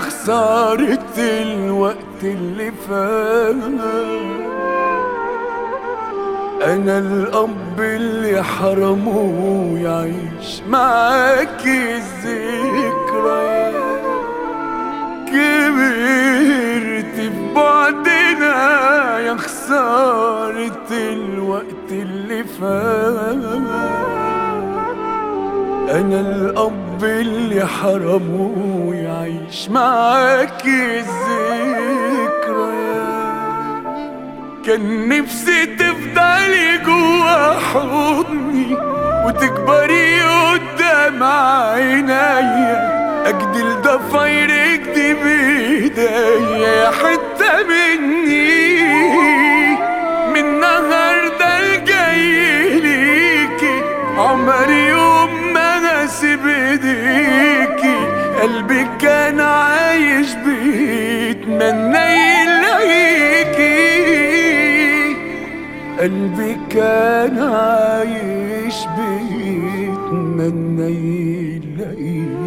خسارة الوقت اللي فات أنا الأب اللي حرمه يعيش معاكي الذكريات كبرت في بعدنا يا خسارة الوقت اللي فات أنا الأب اللي حرمه يعيش معاكي الذكريات كان نفسي تفضلي جوا حضني وتكبري قدام عينيا اجدل ضفايرك دي بايديا حتة مني من النهارده الجاي ليكي عمري يوم ما هسيب ايديكي قلبي كان عايش بيتمنى يلاقيكي قلبي كان عايش بيتمنى يلاقيكي